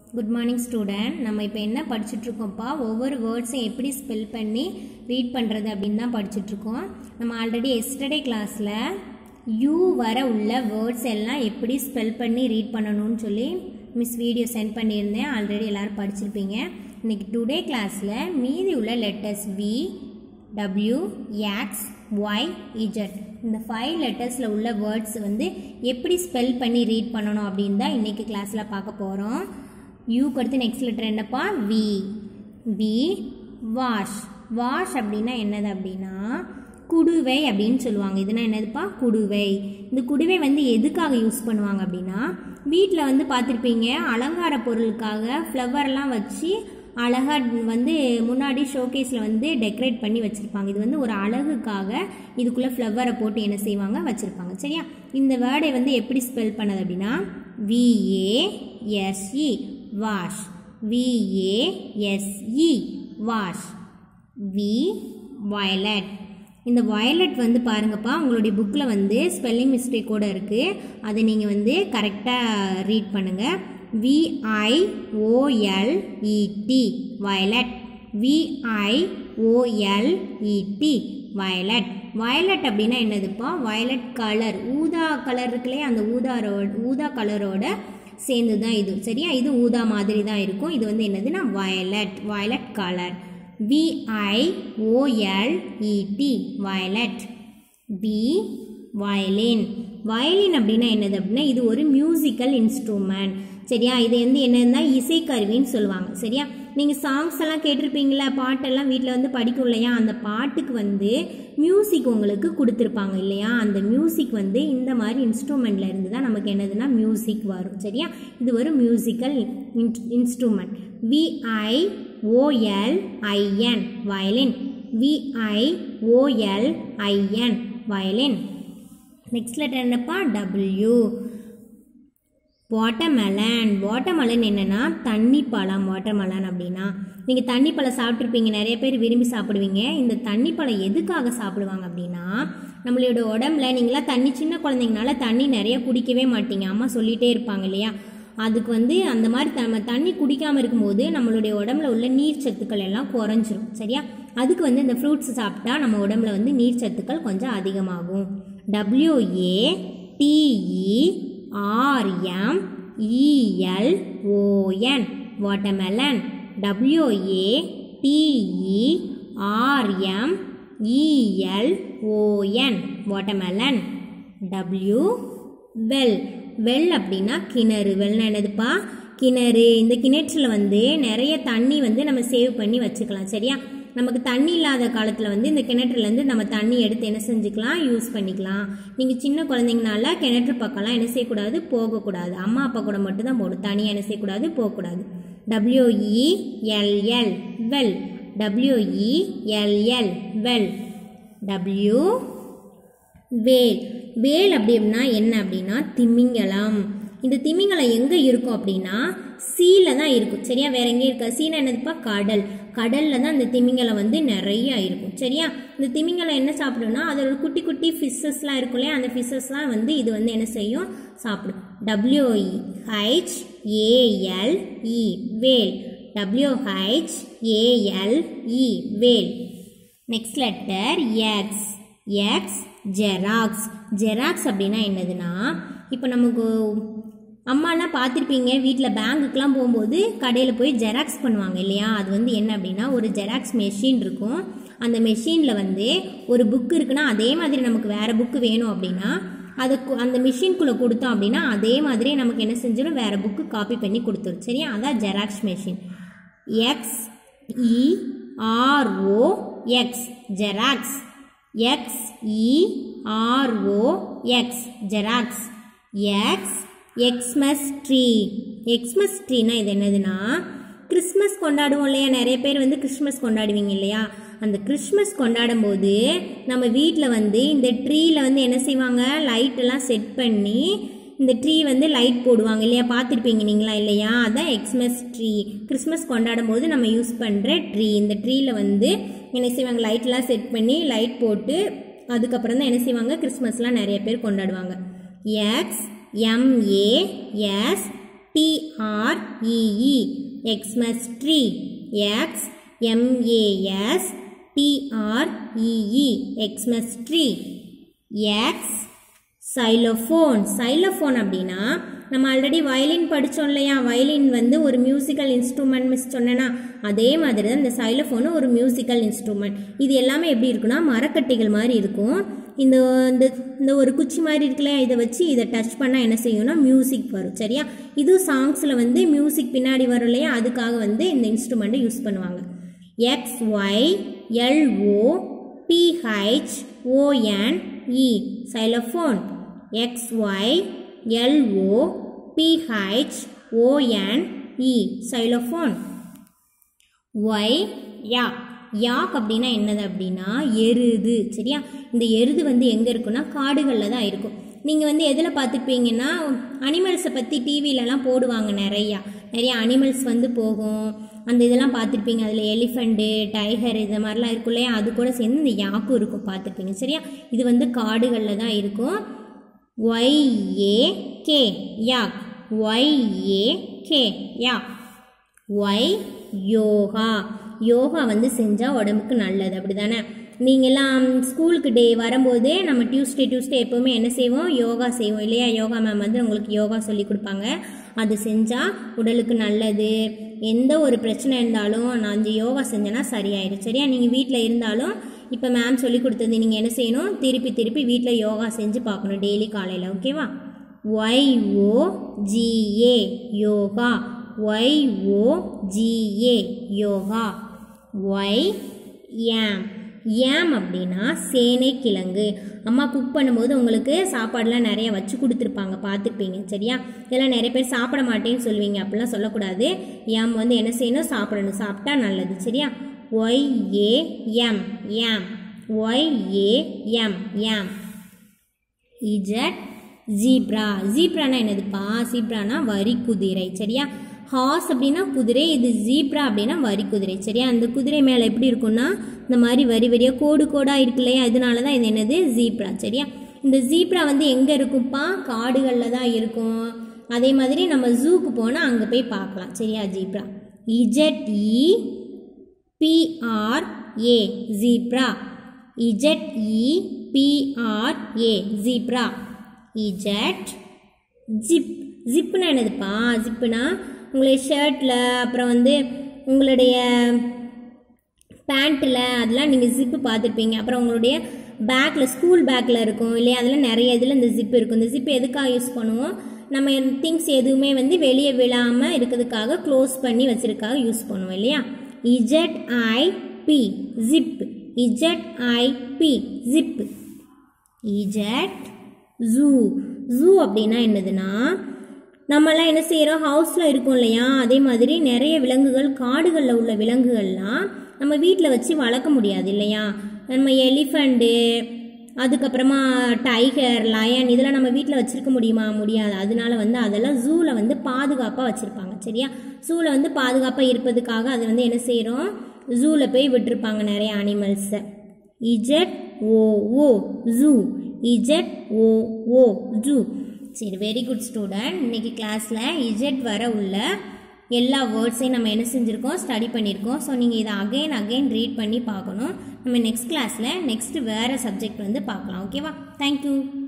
good morning student நம்ம இப்போ என்ன படிச்சுட்ருக்கோம்ப்பா ஒவ்வொரு வேர்ட்ஸையும் எப்படி ஸ்பெல் பண்ணி ரீட் பண்ணுறது அப்படின்னு தான் படிச்சுட்ருக்கோம் நம்ம ஆல்ரெடி எஸ்டர்டே கிளாஸில் யூ வர உள்ள வேர்ட்ஸ் எல்லாம் எப்படி ஸ்பெல் பண்ணி ரீட் பண்ணணும்னு சொல்லி மிஸ் வீடியோ சென்ட் பண்ணியிருந்தேன் ஆல்ரெடி எல்லோரும் படிச்சிருப்பீங்க இன்னைக்கு டுடே கிளாஸில் மீதி உள்ள letters V W X Y Z இந்த ஃபைவ் லெட்டர்ஸில் உள்ள வேர்ட்ஸ் வந்து எப்படி ஸ்பெல் பண்ணி ரீட் பண்ணணும் அப்படின்னு தான் இன்றைக்கி கிளாஸில் பார்க்க போகிறோம் யூக்கு அடுத்து நெக்ஸ்ட் லெட்டர் என்னப்பா வி வி வாஷ் வாஷ் அப்படின்னா என்னது அப்படின்னா குடுவை அப்படின்னு சொல்லுவாங்க இதுனா என்னதுப்பா குடுவை இந்த குடுவை வந்து எதுக்காக யூஸ் பண்ணுவாங்க அப்படின்னா வீட்டில் வந்து பார்த்துருப்பீங்க அலங்கார பொருளுக்காக ஃப்ளவர்லாம் வச்சு அழகாக வந்து முன்னாடி ஷோகேஸில் வந்து டெக்கரேட் பண்ணி வச்சுருப்பாங்க இது வந்து ஒரு அழகுக்காக இதுக்குள்ளே ஃப்ளவரை போட்டு என்ன செய்வாங்க வச்சுருப்பாங்க சரியா இந்த வேர்டை வந்து எப்படி ஸ்பெல் பண்ணது அப்படின்னா V A S E vase V A S E vase V violet இந்த வயலட் வந்து பாருங்கப்பா உங்களுடைய புக்கில் வந்து ஸ்பெல்லிங் மிஸ்டேக்கோடு இருக்குது அதை நீங்கள் வந்து கரெக்டாக ரீட் பண்ணுங்கள் V I O L E T violet V I O L E T violet violet அப்படின்னா என்னதுப்பா வயலட் கலர் ஊதா கலர் இருக்குல்லையே அந்த ஊதாரோட ஊதா கலரோட சேர்ந்து தான் இது சரியா இது ஊதா மாதிரி தான் இருக்கும் இது வந்து என்னதுன்னா violet violet colour V I O L E T violet V violin violin அப்படின்னா என்னது அப்படின்னா இது ஒரு மியூசிக்கல் இன்ஸ்ட்ருமெண்ட் சரியா இது வந்து என்னதுன்னா இசைக்கருவின்னு சொல்லுவாங்க சரியா நீங்கள் சாங்ஸ் எல்லாம் கேட்டிருப்பீங்களா பாட்டெல்லாம் வீட்டில் வந்து படிக்கும் இல்லையா அந்த பாட்டுக்கு வந்து மியூசிக் உங்களுக்கு கொடுத்துருப்பாங்க இல்லையா அந்த மியூசிக் வந்து இந்த மாதிரி இன்ஸ்ட்ருமெண்ட்ல இருந்து தான் நமக்கு என்னதுன்னா மியூசிக் வரும் சரியா இது ஒரு musical instrument V I O L I N violin V I O L I N violin next letter என்னப்பா டபிள்யூ வாட்டர்மெலன் வாட்டர்மெலன் என்னென்னா தண்ணி பழம் வாட்டர்மெலன் அப்படின்னா நீங்கள் தண்ணி பழம் சாப்பிட்ருப்பீங்க நிறைய பேர் விரும்பி சாப்பிடுவீங்க இந்த தண்ணி பழம் எதுக்காக சாப்பிடுவாங்க அப்படின்னா நம்மளோட உடம்புல நீங்களாம் தண்ணி சின்ன குழந்தைங்கனால தண்ணி நிறைய குடிக்கவே மாட்டீங்க அம்மா சொல்லிகிட்டே இருப்பாங்க இல்லையா அதுக்கு வந்து அந்த மாதிரி நம்ம தண்ணி குடிக்காமல் இருக்கும்போது நம்மளுடைய உடம்புல உள்ள நீர் சத்துக்கள் எல்லாம் குறைஞ்சிரும் சரியா அதுக்கு வந்து இந்த ஃப்ரூட்ஸ் சாப்பிட்டா நம்ம உடம்புல வந்து நீர் சத்துக்கள் கொஞ்சம் அதிகமாகும் W A T E R M E L O N watermelon W A T E R M E L O N watermelon W well well அப்படின்னா கிணறு வெல்னா என்னதுப்பா கிணறு இந்த கிணற்றில் வந்து நிறைய தண்ணி வந்து நம்ம சேவ் பண்ணி வச்சுக்கலாம் சரியா நமக்கு தண்ணி இல்லாத காலத்தில் வந்து இந்த கிணற்றுலேருந்து நம்ம தண்ணி எடுத்து என்ன செஞ்சுக்கலாம் யூஸ் பண்ணிக்கலாம் நீங்கள் சின்ன குழந்தைங்கனால கிணற்று பக்கம்லாம் என்ன செய்யக்கூடாது போகக்கூடாது அம்மா அப்பா கூட மட்டும்தான் போடும் தனியாக என்ன செய்யக்கூடாது போகக்கூடாது W E L L well W E L L well W whale whale அப்படின்னா என்ன அப்படின்னா திமிங்கலம் இந்த திமிங்கலம் எங்கே இருக்கும் அப்படின்னா சீல தான் இருக்கும் சரியா வேற எங்கேயும் இருக்கா சீனா என்னதுப்பா கடல் கடலில் தான் இந்த திமிங்கலம் வந்து நிறைய இருக்கும் சரியா இந்த திமிங்கலம் என்ன சாப்பிடும்னா அதோட குட்டி குட்டி ஃபிஷ்ஷஸ்லாம் இருக்கும் இல்லையா அந்த ஃபிஷ்ஷஸ்லாம் வந்து இது வந்து என்ன செய்யும் சாப்பிடும் W E H A L E whale W H A L E whale next letter X X xerox xerox அப்படின்னா என்னதுன்னா இப்போ நமக்கு அம்மாலாம் பார்த்துருப்பீங்க வீட்டில் பேங்குக்கெலாம் போகும்போது கடையில் போய் ஜெராக்ஸ் பண்ணுவாங்க இல்லையா அது வந்து என்ன அப்படின்னா ஒரு ஜெராக்ஸ் மெஷின் இருக்கும் அந்த மெஷினில் வந்து ஒரு புக்கு இருக்குன்னா அதே மாதிரி நமக்கு வேறு புக்கு வேணும் அப்படின்னா அதை அந்த மிஷின்குள்ளே கொடுத்தோம் அப்படின்னா அதே மாதிரி நமக்கு என்ன செஞ்சிடும் வேறு புக்கு காப்பி பண்ணி கொடுத்துரும் சரியா அதான் xerox machine X E R O X xerox X E R O X xerox X Xmas tree Xmas ட்ரீனா இது என்னதுன்னா கிறிஸ்மஸ் கொண்டாடுவோம் இல்லையா நிறைய பேர் வந்து கிறிஸ்மஸ் கொண்டாடுவீங்க இல்லையா அந்த கிறிஸ்மஸ் கொண்டாடும் போது நம்ம வீட்டில் வந்து இந்த ட்ரீயில் வந்து என்ன செய்வாங்க லைட்டெல்லாம் செட் பண்ணி இந்த ட்ரீ வந்து லைட் போடுவாங்க இல்லையா பார்த்துருப்பீங்க நீங்களா இல்லையா அதான் எக்ஸ்மஸ் ட்ரீ கிறிஸ்மஸ் கொண்டாடும் போது நம்ம யூஸ் பண்ணுற ட்ரீ இந்த ட்ரீயில் வந்து என்ன செய்வாங்க லைட்லாம் செட் பண்ணி லைட் போட்டு அதுக்கப்புறம் தான் என்ன செய்வாங்க கிறிஸ்மஸ்லாம் நிறைய பேர் கொண்டாடுவாங்க X M A S T R E E Xmas tree X M A S T R E E Xmas tree X xylophone xylophone அப்படின்னா நம்ம ஆல்ரெடி வயலின் படித்தோம் இல்லையா வயலின் வந்து ஒரு மியூசிக்கல் இன்ஸ்ட்ருமெண்ட் மிஸ் சொன்னேன்னா அதே மாதிரி தான் இந்த சைலோஃபோனும் ஒரு மியூசிக்கல் இன்ஸ்ட்ருமெண்ட் இது எல்லாமே எப்படி இருக்குன்னா மரக்கட்டைகள் மாதிரி இருக்கும் இந்த இந்த இந்த ஒரு குச்சி மாதிரி இருக்குல்ல இதை வச்சு இதை டச் பண்ணால் என்ன செய்யும்னா மியூசிக் வரும் சரியா இது சாங்ஸில் வந்து மியூசிக் பின்னாடி வரும் இல்லையா அதுக்காக வந்து இந்த இன்ஸ்ட்ருமெண்ட்டை யூஸ் பண்ணுவாங்க X Y L O P H O N E xylophone X Y L O P H O N E xylophone Y ya yak அப்படின்னா என்னது அப்படின்னா எருது சரியா இந்த எருது வந்து எங்கே இருக்குன்னா காடுகளில் தான் இருக்கும் நீங்கள் வந்து எதில் பார்த்துருப்பீங்கன்னா அனிமல்ஸை பற்றி டிவிலலாம் போடுவாங்க நிறையா நிறைய அனிமல்ஸ் வந்து போகும் அந்த இதெல்லாம் பார்த்துருப்பீங்க அதில் எலிஃபண்ட்டு டைகர் இது மாதிரிலாம் இருக்கும் இல்லையா அது கூட சேர்ந்து இந்த யாக்கும் இருக்கும் பார்த்துருப்பீங்க சரியா இது வந்து காடுகளில் தான் இருக்கும் Y A K yak Y A K yak Y yoga yoga வந்து செஞ்சால் உடம்புக்கு நல்லது அப்படி தானே நீங்கள்லாம் ஸ்கூலுக்கு டே வரும்போதே நம்ம டியூஸ்டே டியூஸ்டே எப்போவுமே என்ன செய்வோம் யோகா செய்வோம் இல்லையா யோகா மேம் வந்து உங்களுக்கு யோகா சொல்லி கொடுப்பாங்க அது செஞ்சால் உடலுக்கு நல்லது எந்த ஒரு பிரச்சனை இருந்தாலும் நான் அந்த யோகா செஞ்சேன்னா சரியாயிடும் சரியா நீங்கள் வீட்டில் இருந்தாலும் இப்போ மேம் சொல்லி கொடுத்தது நீங்கள் என்ன செய்யணும் திருப்பி திருப்பி வீட்டில் யோகா செஞ்சு பார்க்கணும் டெய்லி காலையில் ஓகேவா Y O G A yoga Y O G A yoga Y yam yam அப்படின்னா சேனை கிழங்கு அம்மா குக் பண்ணும்போது உங்களுக்கு சாப்பாடுலாம் நிறைய வச்சு கொடுத்துருப்பாங்க பார்த்துருப்பீங்க சரியா இதெல்லாம் நிறைய பேர் சாப்பிட மாட்டேன்னு சொல்லுவீங்க அப்படிலாம் சொல்லக்கூடாது ஏம் வந்து என்ன செய்யணும் சாப்பிடணும் சாப்பிட்டா நல்லது சரியா Y A M yam Y A M yam Z zebra ஜீப்ரானா என்னதுப்பா ஜீப்ரானா வரி குதிரை சரியா ஹார்ஸ் அப்படின்னா குதிரை இது ஜீப்ரா அப்படின்னா வரி குதிரை சரியா அந்த குதிரை மேலே எப்படி இருக்கும்னா இந்த மாதிரி வரி வரியாக கோடு கோடாக இருக்கு இல்லையா இதனால தான் இது என்னது ஜீப்ரா சரியா இந்த ஜீப்ரா வந்து எங்கே இருக்கும்ப்பா காடுகளில் தான் இருக்கும் அதே மாதிரி நம்ம ஜூக்கு போனால் அங்கே போய் பார்க்கலாம் சரியா zebra Z E B R A zebra Z E B R A zebra Z zip ஜிப்புனா என்னதுப்பா ஜிப்புனா உங்களுடைய ஷர்ட்டில் அப்புறம் வந்து உங்களுடைய பேண்ட்டில் அதெல்லாம் நீங்கள் ஜிப்பு பார்த்துருப்பீங்க அப்புறம் உங்களுடைய பேக்கில் ஸ்கூல் பேக்கில் இருக்கும் இல்லையா அதெல்லாம் நிறைய இதில் இந்த ஜிப் இருக்கும் இந்த ஜிப் எதுக்காக யூஸ் பண்ணுவோம் நம்ம திங்ஸ் எதுவுமே வந்து வெளியே விழாமல் இருக்கிறதுக்காக க்ளோஸ் பண்ணி வச்சிருக்காக யூஸ் பண்ணுவோம் இல்லையா Z I P zip Z I P zip Z zoo zoo அப்படின்னா என்னதுன்னா நம்மலாம் என்ன செய்கிறோம் ஹவுஸில் இருக்கோம் இல்லையா அதே மாதிரி நிறைய விலங்குகள் காடுகளில் உள்ள விலங்குகள்லாம் நம்ம வீட்டில் வச்சு வளர்க்க முடியாது இல்லையா நம்ம எலிஃபண்ட்டு அதுக்கப்புறமா டைகர் லயன் இதெல்லாம் நம்ம வீட்டில் வச்சுருக்க முடியுமா முடியாது அதனால வந்து அதெல்லாம் ஜூவில் வந்து பாதுகாப்பாக வச்சுருப்பாங்க சரியா ஜூவில் வந்து பாதுகாப்பாக இருப்பதுக்காக அதை வந்து என்ன செய்கிறோம் ஜூவில் போய் விட்டுருப்பாங்க நிறைய அனிமல்ஸை Z O O zoo Z O O zoo சரி வெரி குட் ஸ்டூடெண்ட் இன்னைக்கு கிளாஸில் இஜட் வர உள்ள எல்லா வேர்ட்ஸையும் நம்ம என்ன செஞ்சுருக்கோம் ஸ்டடி பண்ணியிருக்கோம் ஸோ நீங்கள் இதை அகைன் அகைன் ரீட் பண்ணி பார்க்கணும் நம்ம நெக்ஸ்ட் கிளாஸில் நெக்ஸ்ட் வேறு சப்ஜெக்ட் வந்து பார்க்கலாம் ஓகேவா தேங்க்யூ